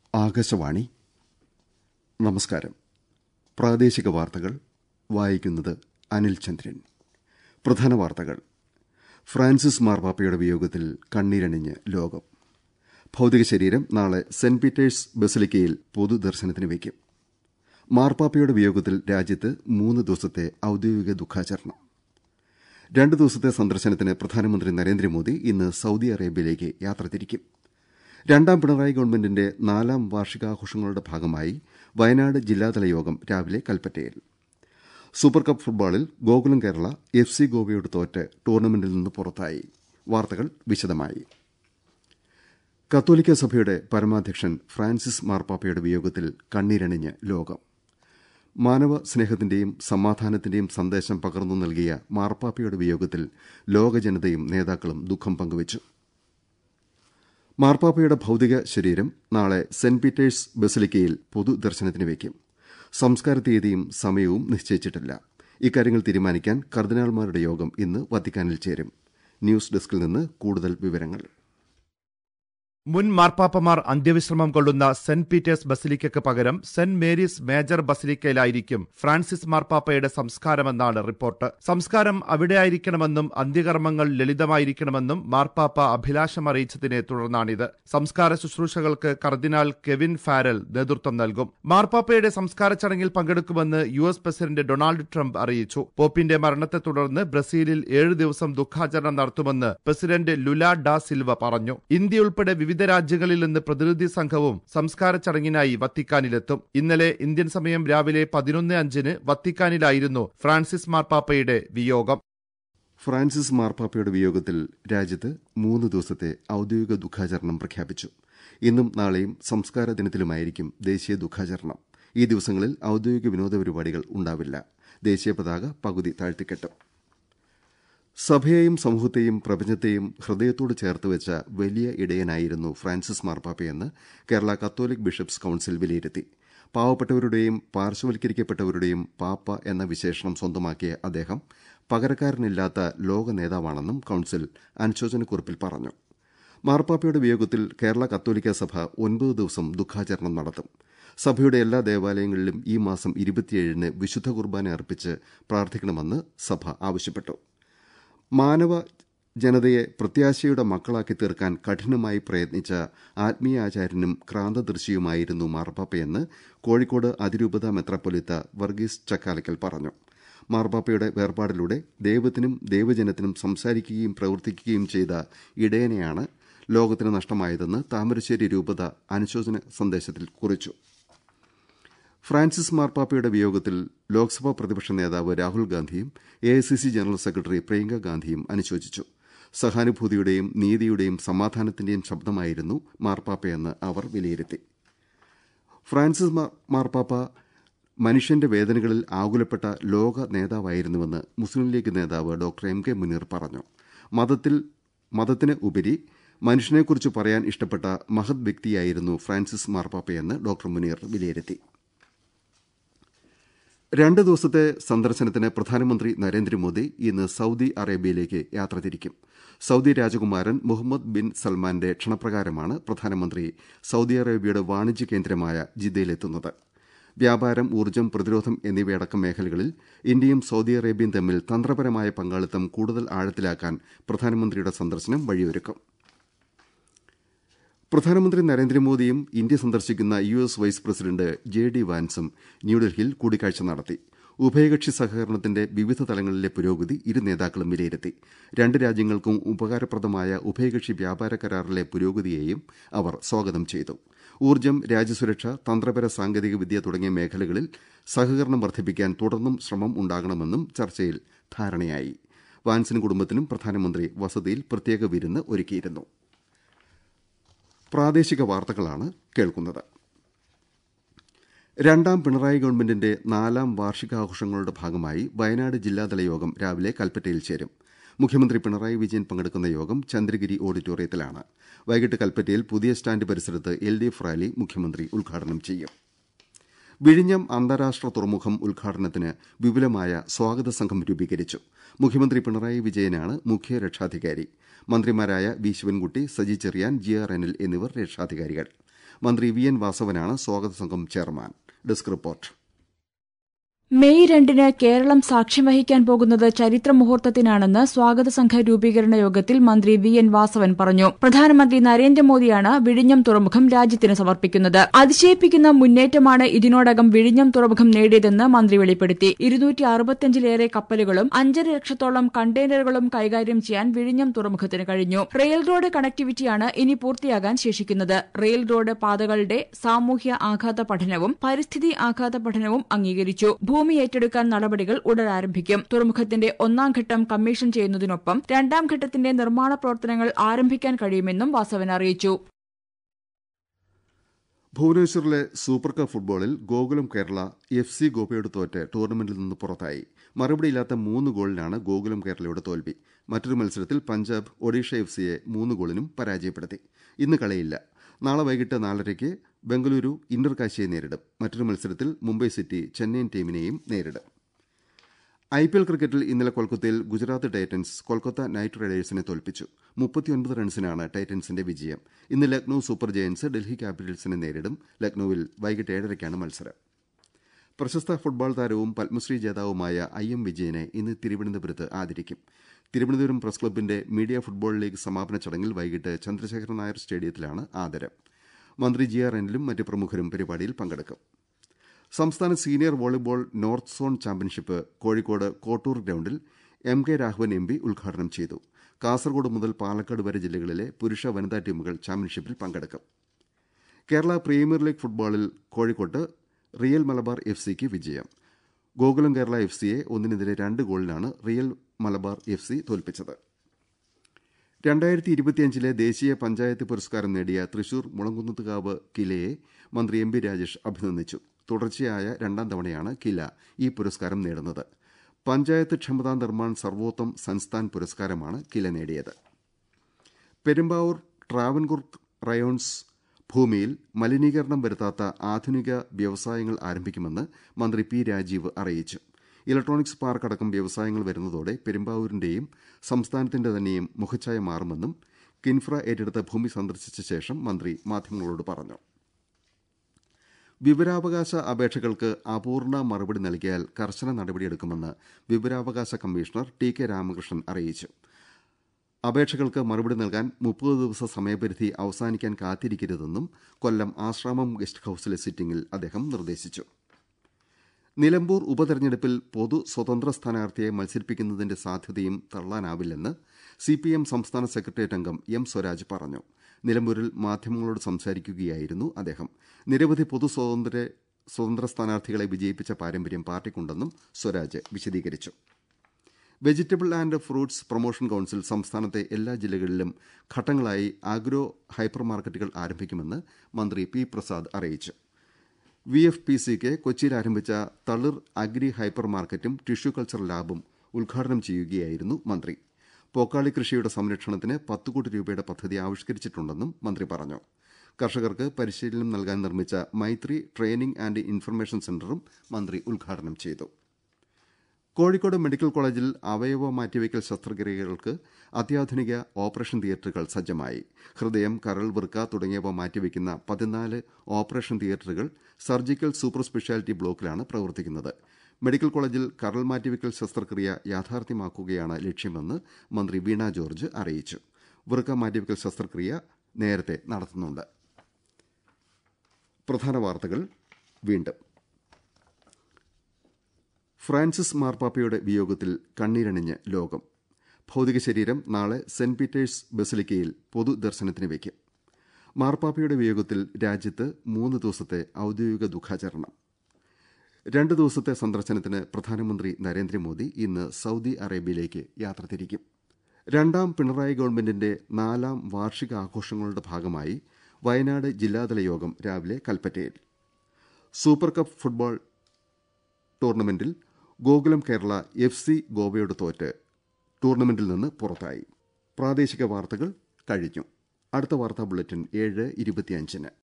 ആകാശവാണി നമസ്കാരം പ്രാദേശിക വാർത്തകൾ വായിക്കുന്നത് അനിൽ ചന്ദ്രൻ പ്രധാന വാർത്തകൾ ഫ്രാൻസിസ് മാർപ്പാപ്പയുടെ വിയോഗത്തിൽ കണ്ണീരണിഞ്ഞ് ലോകം ഭൌതിക ശരീരം നാളെ സെന്റ് പീറ്റേഴ്സ് ബസിലിക്കയിൽ പൊതുദർശനത്തിന് വയ്ക്കും മാർപ്പാപ്പയുടെ വിയോഗത്തിൽ രാജ്യത്ത് മൂന്ന് ദിവസത്തെ ഔദ്യോഗിക ദുഃഖാചരണം രണ്ട് ദിവസത്തെ സന്ദർശനത്തിന് പ്രധാനമന്ത്രി നരേന്ദ്രമോദി ഇന്ന് സൌദി അറേബ്യയിലേക്ക് യാത്ര തിരിക്കും രണ്ടാം പിണറായി ഗവൺമെന്റിന്റെ നാലാം വാർഷികാഘോഷങ്ങളുടെ ഭാഗമായി വയനാട് ജില്ലാതല യോഗം രാവിലെ കൽപ്പറ്റയിൽ സൂപ്പർ കപ്പ് ഫുട്ബോളിൽ ഗോകുലം കേരള എഫ് സി ഗോവയോട് തോറ്റ് ടൂർണമെന്റിൽ നിന്ന് പുറത്തായി വാർത്തകൾ വിശദമായി കത്തോലിക്ക സഭയുടെ പരമാധ്യക്ഷൻ ഫ്രാൻസിസ് മാർപ്പാപ്പയുടെ വിയോഗത്തിൽ കണ്ണീരണിഞ്ഞ് ലോകം മാനവ സ്നേഹത്തിന്റെയും സമാധാനത്തിന്റെയും സന്ദേശം പകർന്നു നൽകിയ മാർപ്പാപ്പയുടെ വിയോഗത്തിൽ ലോകജനതയും നേതാക്കളും ദുഃഖം പങ്കുവച്ചു മാർപ്പാപ്പയുടെ ഭൌതിക ശരീരം നാളെ സെന്റ് പീറ്റേഴ്സ് ബസിലിക്കയിൽ പൊതുദർശനത്തിന് വയ്ക്കും സംസ്കാര തീയതിയും സമയവും നിശ്ചയിച്ചിട്ടില്ല ഇക്കാര്യങ്ങൾ തീരുമാനിക്കാൻ കർദിനാൾമാരുടെ യോഗം ഇന്ന് വത്തിക്കാനിൽ ചേരും ന്യൂസ് ഡെസ്കിൽ നിന്ന് കൂടുതൽ വിവരങ്ങൾ മുൻ മാർപ്പാപ്പമാർ അന്ത്യവിശ്രമം കൊള്ളുന്ന സെന്റ് പീറ്റേഴ്സ് ബസിലിക്കയ്ക്ക് പകരം സെന്റ് മേരീസ് മേജർ ബസിലിക്കയിലായിരിക്കും ഫ്രാൻസിസ് മാർപ്പാപ്പയുടെ സംസ്കാരമെന്നാണ് റിപ്പോർട്ട് സംസ്കാരം അവിടെയായിരിക്കണമെന്നും അന്ത്യകർമ്മങ്ങൾ ലളിതമായിരിക്കണമെന്നും മാർപ്പാപ്പ അഭിലാഷം അറിയിച്ചതിനെ തുടർന്നാണിത് സംസ്കാര ശുശ്രൂഷകൾക്ക് കർദിനാൾ കെവിൻ ഫാരൽ നേതൃത്വം നൽകും മാർപ്പാപ്പയുടെ സംസ്കാര ചടങ്ങിൽ പങ്കെടുക്കുമെന്ന് U S president Donald Trump അറിയിച്ചു പോപ്പിന്റെ മരണത്തെ തുടർന്ന് ബ്രസീലിൽ ഏഴ് ദിവസം ദുഃഖാചരണം നടത്തുമെന്ന് പ്രസിഡന്റ് ലുല ഡാ സിൽവ പറഞ്ഞു ഇന്ത്യ ഉൾപ്പെടെ വിവിധ രാജ്യങ്ങളിൽ നിന്ന് പ്രതിനിധി സംഘവും സംസ്കാര ചടങ്ങിനായി വത്തിക്കാനിലെത്തും ഇന്നലെ ഇന്ത്യൻ സമയം രാവിലെ പതിനൊന്ന് അഞ്ചിന് വത്തിക്കാനിലായിരുന്നു ഫ്രാൻസിസ് മാർപ്പാപ്പയുടെ വിയോഗം ഫ്രാൻസിസ് മാർപ്പാപ്പയുടെ വിയോഗത്തിൽ രാജ്യത്ത് മൂന്ന് ദിവസത്തെ ഔദ്യോഗിക ദുഃഖാചരണം പ്രഖ്യാപിച്ചു ഇന്നും നാളെയും സംസ്കാര ദിനത്തിലുമായിരിക്കും ദേശീയ ദുഃഖാചരണം ഈ ദിവസങ്ങളിൽ ഔദ്യോഗിക വിനോദ പരിപാടികൾ ഉണ്ടാവില്ല ദേശീയ പതാക പകുതി താഴ്ത്തിക്കെട്ടും സഭയെയും സമൂഹത്തെയും പ്രപഞ്ചത്തെയും ഹൃദയത്തോട് ചേർത്ത് വെച്ച വലിയ ഇടയനായിരുന്നു ഫ്രാൻസിസ് മാർപ്പാപ്പയെന്ന് കേരള കത്തോലിക് ബിഷപ്സ് കൌൺസിൽ വിലയിരുത്തി പാവപ്പെട്ടവരുടെയും പാർശ്വവൽക്കരിക്കപ്പെട്ടവരുടെയും പാപ്പ എന്ന വിശേഷണം സ്വന്തമാക്കിയ അദ്ദേഹം പകരക്കാരനില്ലാത്ത ലോക നേതാവാണെന്നും കൌൺസിൽ അനുശോചനക്കുറിപ്പിൽ പറഞ്ഞു മാർപ്പാപ്പയുടെ വിയോഗത്തിൽ കേരള കത്തോലിക്ക സഭ ഒൻപത് ദിവസം ദുഃഖാചരണം നടത്തും സഭയുടെ എല്ലാ ദേവാലയങ്ങളിലും ഈ മാസം ഇരുപത്തിയേഴിന് വിശുദ്ധ കുർബാന അർപ്പിച്ച് പ്രാർത്ഥിക്കണമെന്ന് സഭ ആവശ്യപ്പെട്ടു മാനവ ജനതയെ പ്രത്യാശയുടെ മക്കളാക്കി തീർക്കാൻ കഠിനമായി പ്രയത്നിച്ച ആത്മീയാചാര്യനും ക്രാന്തദൃശിയുമായിരുന്നു മാർപ്പാപ്പയെന്ന് കോഴിക്കോട് അതിരൂപത മെത്രാപ്പൊലിത്ത വർഗീസ് ചക്കാലക്കൽ പറഞ്ഞു മാർപ്പാപ്പയുടെ വേർപാടിലൂടെ ദൈവത്തിനും ദൈവജനത്തിനും സംസാരിക്കുകയും പ്രവർത്തിക്കുകയും ചെയ്ത ഇടയനെയാണ് ലോകത്തിന് നഷ്ടമായതെന്ന് താമരശ്ശേരി രൂപത അനുശോചന സന്ദേശത്തിൽ കുറിച്ചു ഫ്രാൻസിസ് മാർപ്പാപ്പയുടെ വിയോഗത്തിൽ ലോക്സഭാ പ്രതിപക്ഷ നേതാവ് രാഹുൽ ഗാന്ധിയും എ ജനറൽ സെക്രട്ടറി പ്രിയങ്ക ഗാന്ധിയും അനുശോചിച്ചു സഹാനുഭൂതിയുടെയും നീതിയുടെയും സമാധാനത്തിന്റെയും ശബ്ദമായിരുന്നു മാർപ്പാപ്പയെന്ന് അവർ വിലയിരുത്തി ഫ്രാൻസിസ് മാർപ്പാപ്പ മനുഷ്യന്റെ വേദനകളിൽ ആകുലപ്പെട്ട ലോക നേതാവായിരുന്നുവെന്ന് മുസ്ലിം ലീഗ് നേതാവ് ഡോക്ടർ എം കെ മുനീർ പറഞ്ഞു മതത്തിൽ മതത്തിന് ഉപരി മനുഷ്യനെക്കുറിച്ച് പറയാൻ ഇഷ്ടപ്പെട്ട മഹത് വ്യക്തിയായിരുന്നു ഫ്രാൻസിസ് മാർപ്പാപ്പയെന്ന് ഡോക്ടർ മുനീർ വിലയിരുത്തി രണ്ട് ദിവസത്തെ സന്ദർശനത്തിന് പ്രധാനമന്ത്രി നരേന്ദ്രമോദി ഇന്ന് സൌദി അറേബ്യയിലേക്ക് യാത്ര തിരിക്കും സൌദി രാജകുമാരൻ മുഹമ്മദ് ബിൻ സൽമാന്റെ ക്ഷണപ്രകാരമാണ് പ്രധാനമന്ത്രി സൌദി അറേബ്യയുടെ വാണിജ്യ കേന്ദ്രമായ ജിദ്ദയിലെത്തുന്നത് വ്യാപാരം ഊർജ്ജം പ്രതിരോധം എന്നിവയടക്കം മേഖലകളിൽ ഇന്ത്യയും സൌദി അറേബ്യയും തമ്മിൽ തന്ത്രപരമായ പങ്കാളിത്തം കൂടുതൽ ആഴത്തിലാക്കാൻ പ്രധാനമന്ത്രിയുടെ സന്ദർശനം വഴിയൊരുക്കും പ്രധാനമന്ത്രി നരേന്ദ്രമോദിയും ഇന്ത്യ സന്ദർശിക്കുന്ന U S vice president J D വാൻസും ന്യൂഡൽഹിയിൽ കൂടിക്കാഴ്ച നടത്തി ഉഭയകക്ഷി സഹകരണത്തിന്റെ വിവിധ തലങ്ങളിലെ പുരോഗതി ഇരു നേതാക്കളും വിലയിരുത്തി രണ്ട് രാജ്യങ്ങൾക്കും ഉപകാരപ്രദമായ ഉഭയകക്ഷി വ്യാപാര കരാറിലെ പുരോഗതിയെയും അവർ സ്വാഗതം ചെയ്തു ഊർജ്ജം രാജ്യസുരക്ഷ തന്ത്രപര സാങ്കേതിക വിദ്യ തുടങ്ങിയ മേഖലകളിൽ സഹകരണം വർദ്ധിപ്പിക്കാൻ തുടർന്നും ശ്രമം ഉണ്ടാകണമെന്നും ചർച്ചയിൽ ധാരണയായി വാൻസിനും കുടുംബത്തിനും പ്രധാനമന്ത്രി വസതിയിൽ പ്രത്യേക വിരുന്ന് ഒരുക്കിയിരുന്നു പ്രാദേശിക വാർത്തകളാണ് കേൾക്കുന്നത് രണ്ടാം പിണറായി ഗവൺമെന്റിന്റെ നാലാം വാർഷികാഘോഷങ്ങളുടെ ഭാഗമായി വയനാട് ജില്ലാതല യോഗം രാവിലെ കൽപ്പറ്റയിൽ ചേരും മുഖ്യമന്ത്രി പിണറായി വിജയൻ പങ്കെടുക്കുന്ന യോഗം ചന്ദ്രഗിരി ഓഡിറ്റോറിയത്തിലാണ് വൈകിട്ട് കൽപ്പറ്റയിൽ പുതിയ സ്റ്റാൻഡ് പരിസരത്ത് എൽ ഡി എഫ് റാലി മുഖ്യമന്ത്രി ഉദ്ഘാടനം ചെയ്യും വിഴിഞ്ഞം അന്താരാഷ്ട്ര തുറമുഖം ഉദ്ഘാടനത്തിന് വിപുലമായ സ്വാഗത സംഘം രൂപീകരിച്ചു മുഖ്യമന്ത്രി പിണറായി വിജയനാണ് മുഖ്യ രക്ഷാധികാരി മന്ത്രിമാരായ V Sivankutty Saji Cheriyan G R Anil എന്നിവർ രക്ഷാധികാരികൾ മന്ത്രി വി എൻ വാസവനാണ് സ്വാഗത സംഘം ചെയർമാൻ ഡെസ്ക് റിപ്പോർട്ട് മെയ് രണ്ടിന് കേരളം സാക്ഷ്യം വഹിക്കാൻ പോകുന്നത് ചരിത്ര മുഹൂർത്തത്തിനാണെന്ന് സ്വാഗത സംഘ രൂപീകരണ യോഗത്തിൽ മന്ത്രി വി എൻ വാസവൻ പറഞ്ഞു പ്രധാനമന്ത്രി നരേന്ദ്രമോദിയാണ് വിഴിഞ്ഞം തുറമുഖം രാജ്യത്തിന് സമർപ്പിക്കുന്നത് അതിശയിപ്പിക്കുന്ന മുന്നേറ്റമാണ് ഇതിനോടകം വിഴിഞ്ഞം തുറമുഖം നേടിയതെന്ന് മന്ത്രി വെളിപ്പെടുത്തി ഇരുന്നൂറ്റി അറുപത്തിയഞ്ചിലേറെ കപ്പലുകളും അഞ്ചര ലക്ഷത്തോളം കണ്ടെയ്നറുകളും കൈകാര്യം ചെയ്യാൻ വിഴിഞ്ഞം തുറമുഖത്തിന് കഴിഞ്ഞു റെയിൽ റോഡ് കണക്ടിവിറ്റിയാണ് ഇനി പൂർത്തിയാകാൻ ശേഷിക്കുന്നത് റെയിൽ റോഡ് പാതകളുടെ സാമൂഹ്യ ആഘാത പഠനവും പരിസ്ഥിതി ആഘാത പഠനവും അംഗീകരിച്ചു ഭൂമി ഏറ്റെടുക്കാൻ നടപടികൾ ഉടൻ ആരംഭിക്കും തുറമുഖത്തിന്റെ ഒന്നാം ഘട്ടം കമ്മീഷൻ ചെയ്യുന്നതിനൊപ്പം രണ്ടാം ഘട്ടത്തിന്റെ നിർമ്മാണ പ്രവർത്തനങ്ങൾ ആരംഭിക്കാൻ കഴിയുമെന്നും വാസവൻ അറിയിച്ചു ഭുവനേശ്വറിലെ സൂപ്പർ കപ്പ് ഫുട്ബോളിൽ ഗോകുലം കേരള എഫ് സി ഗോപയോട് തോറ്റ് ടൂർണമെന്റിൽ നിന്ന് പുറത്തായി മറുപടിയില്ലാത്ത മൂന്ന് ഗോളിനാണ് ഗോകുലം കേരളയുടെ തോൽവി മറ്റൊരു മത്സരത്തിൽ പഞ്ചാബ് ഒഡീഷ എഫ് സിയെ മൂന്ന് ഗോളിനും പരാജയപ്പെടുത്തി ഇന്ന് കളിയില്ല നാളെ വൈകിട്ട് നാലരയ്ക്ക് ബംഗളൂരു ഇന്റർ കാശിയെ നേരിടും മറ്റൊരു മത്സരത്തിൽ മുംബൈ സിറ്റി ചെന്നൈയിൻ ടീമിനെയും നേരിടും ഐ പി എൽ ക്രിക്കറ്റിൽ ഇന്നലെ കൊൽക്കത്തയിൽ ഗുജറാത്ത് ടൈറ്റൻസ് കൊൽക്കത്ത നൈറ്റ് റൈഡേഴ്സിനെ തോൽപ്പിച്ചു മുപ്പത്തിയൊൻപത് റൺസിനാണ് ടൈറ്റൻസിന്റെ വിജയം ഇന്ന് ലക്നൌ സൂപ്പർ ജയൻസ് ഡൽഹി ക്യാപിറ്റൽസിനെ നേരിടും ലക്നൌവിൽ വൈകിട്ട് ഏഴരയ്ക്കാണ് മത്സരം പ്രശസ്ത ഫുട്ബോൾ താരവും പത്മശ്രീ ജേതാവുമായ ഐ എം വിജയനെ ഇന്ന് തിരുവനന്തപുരത്ത് ആദരിക്കും തിരുവനന്തപുരം പ്രസ് ക്ലബിന്റെ മീഡിയ ഫുട്ബോൾ ലീഗ് സമാപന ചടങ്ങിൽ വൈകിട്ട് ചന്ദ്രശേഖരൻ നായർ സ്റ്റേഡിയത്തിലാണ് ആദരം മന്ത്രി ജി ആർ അനിലും മറ്റ് പ്രമുഖരും പരിപാടിയിൽ പങ്കെടുക്കും സംസ്ഥാന senior volleyball north zone championship Kozhikode Kottoor ഗ്രൌണ്ടിൽ M K Raghavan M P ഉദ്ഘാടനം ചെയ്തു കാസർഗോഡ് മുതൽ പാലക്കാട് വരെ ജില്ലകളിലെ പുരുഷ വനിതാ ടീമുകൾ ചാമ്പ്യൻഷിപ്പിൽ പങ്കെടുക്കും കേരള പ്രീമിയർ ലീഗ് ഫുട്ബോളിൽ കോഴിക്കോട്ട് റിയൽ മലബാർ എഫ് സിക്ക് വിജയം ഗോകുലം കേരള എഫ് സിയെ ഒന്നിനെതിരെ രണ്ട് ഗോളിനാണ് റിയൽ മലബാർ എഫ് സി തോൽപ്പിച്ചത് രണ്ടായിരത്തി ഇരുപത്തിയഞ്ചിലെ ദേശീയ പഞ്ചായത്ത് പുരസ്കാരം നേടിയ തൃശൂർ മുളങ്കുന്നത്തുകാവ് കിലയെ മന്ത്രി എം പി രാജേഷ് അഭിനന്ദിച്ചു തുടർച്ചയായ രണ്ടാം തവണയാണ് കില ഈ പുരസ്കാരം നേടുന്നത് പഞ്ചായത്ത് ക്ഷമതാ നിർമ്മാൺ സർവോത്തം സംസ്ഥാൻ പുരസ്കാരമാണ് കില നേടിയത് പെരുമ്പാവൂർ ട്രാവൻകൂർ റയോൺസ് ഭൂമിയിൽ മലിനീകരണം വരുത്താത്ത ആധുനിക വ്യവസായങ്ങൾ ആരംഭിക്കുമെന്ന് മന്ത്രി പി രാജീവ് അറിയിച്ചു ഇലക്ട്രോണിക്സ് പാർക്ക് അടക്കം വ്യവസായങ്ങൾ വരുന്നതോടെ പെരുമ്പാവൂരിന്റെയും സംസ്ഥാനത്തിന്റെ തന്നെയും മുഖച്ഛായ മാറുമെന്നും കിൻഫ്ര ഏറ്റെടുത്ത ഭൂമി സന്ദർശിച്ച ശേഷം മന്ത്രി മാധ്യമങ്ങളോട് പറഞ്ഞു വിവരാവകാശ അപേക്ഷകൾക്ക് അപൂർണ മറുപടി നൽകിയാൽ കർശന നടപടിയെടുക്കുമെന്ന് വിവരാവകാശ കമ്മീഷണർ ടി കെ രാമകൃഷ്ണൻ അറിയിച്ചു അപേക്ഷകൾക്ക് മറുപടി നൽകാൻ മുപ്പത് ദിവസ സമയപരിധി അവസാനിക്കാൻ കാത്തിരിക്കരുതെന്നും കൊല്ലം ആശ്രാമം ഗസ്റ്റ് ഹൌസിലെ സിറ്റിംഗിൽ അദ്ദേഹം നിർദ്ദേശിച്ചു നിലമ്പൂർ ഉപതെരഞ്ഞെടുപ്പിൽ പൊതു സ്വതന്ത്ര സ്ഥാനാർത്ഥിയെ മത്സരിപ്പിക്കുന്നതിന്റെ സാധ്യതയും തള്ളാനാവില്ലെന്ന് സിപിഎം സംസ്ഥാന സെക്രട്ടേറിയറ്റ് അംഗം എം സ്വരാജ് പറഞ്ഞു നിലമ്പൂരിൽ മാധ്യമങ്ങളോട് സംസാരിക്കുകയായിരുന്നു അദ്ദേഹം നിരവധി പൊതു സ്വതന്ത്ര സ്വതന്ത്ര സ്ഥാനാർത്ഥികളെ വിജയിപ്പിച്ച പാരമ്പര്യം പാർട്ടിക്കുണ്ടെന്നും സ്വരാജ് വിശദീകരിച്ചു vegetable and fruits promotion council സംസ്ഥാനത്തെ എല്ലാ ജില്ലകളിലും ഘട്ടങ്ങളായി ആഗ്രോ ഹൈപ്പർ മാർക്കറ്റുകൾ ആരംഭിക്കുമെന്ന് മന്ത്രി പി പ്രസാദ് അറിയിച്ചു വി എഫ് പി സിക്ക് കൊച്ചിയിൽ ആരംഭിച്ച തളിർ അഗ്രി ഹൈപ്പർ മാർക്കറ്റും ടിഷ്യൂ കൾച്ചർ ലാബും ഉദ്ഘാടനം ചെയ്യുകയായിരുന്നു മന്ത്രി പോക്കാളി കൃഷിയുടെ സംരക്ഷണത്തിന് പത്ത് കോടി രൂപയുടെ പദ്ധതി ആവിഷ്കരിച്ചിട്ടുണ്ടെന്നും മന്ത്രി പറഞ്ഞു കർഷകർക്ക് പരിശീലനം നൽകാൻ നിർമ്മിച്ച മൈത്രി ട്രെയിനിംഗ് ആൻഡ് ഇൻഫർമേഷൻ സെന്ററും മന്ത്രി ഉദ്ഘാടനം ചെയ്തു കോഴിക്കോട് മെഡിക്കൽ കോളേജിൽ അവയവ മാറ്റിവയ്ക്കൽ ശസ്ത്രക്രിയകൾക്ക് അത്യാധുനിക ഓപ്പറേഷൻ തിയേറ്ററുകൾ സജ്ജമായി ഹൃദയം കരൾ വൃക്ക തുടങ്ങിയവ മാറ്റിവയ്ക്കുന്ന പതിനാല് ഓപ്പറേഷൻ തിയേറ്ററുകൾ സർജിക്കൽ സൂപ്പർ സ്പെഷ്യാലിറ്റി ബ്ലോക്കിലാണ് പ്രവർത്തിക്കുന്നത് മെഡിക്കൽ കോളേജിൽ കരൾ മാറ്റിവയ്ക്കൽ ശസ്ത്രക്രിയ യാഥാർത്ഥ്യമാക്കുകയാണ് ലക്ഷ്യമെന്ന് മന്ത്രി വീണ ജോർജ് അറിയിച്ചു വൃക്ക മാറ്റിവയ്ക്കൽ ശസ്ത്രക്രിയ നേരത്തെ നടത്തുന്നുണ്ട് പ്രധാന വാർത്തകൾ വീണ്ടും ഫ്രാൻസിസ് മാർപ്പാപ്പയുടെ വിയോഗത്തിൽ കണ്ണീരണിഞ്ഞ് ലോകം ഭൗതിക ശരീരം നാളെ സെന്റ് പീറ്റേഴ്സ് ബസിലിക്കയിൽ പൊതുദർശനത്തിന് വയ്ക്കും മാർപ്പാപ്പയുടെ വിയോഗത്തിൽ രാജ്യത്ത് മൂന്ന് ദിവസത്തെ ഔദ്യോഗിക ദുഃഖാചരണം രണ്ട് ദിവസത്തെ സന്ദർശനത്തിന് പ്രധാനമന്ത്രി നരേന്ദ്രമോദി ഇന്ന് സൌദി അറേബ്യയിലേക്ക് യാത്ര തിരിക്കും രണ്ടാം പിണറായി ഗവൺമെന്റിന്റെ നാലാം വാർഷിക ആഘോഷങ്ങളുടെ ഭാഗമായി വയനാട് ജില്ലാതല യോഗം രാവിലെ കൽപ്പറ്റയിൽ സൂപ്പർ കപ്പ് ഫുട്ബോൾ ടൂർണമെന്റിൽ ഗോകുലം കേരള എഫ് സി ഗോവയോട് തോറ്റ് ടൂർണമെന്റിൽ നിന്ന് പുറത്തായി പ്രാദേശിക വാർത്തകൾ കഴിഞ്ഞു അടുത്ത വാർത്താ ബുള്ളറ്റിൻ ഏഴ് ഇരുപത്തിയഞ്ചിന്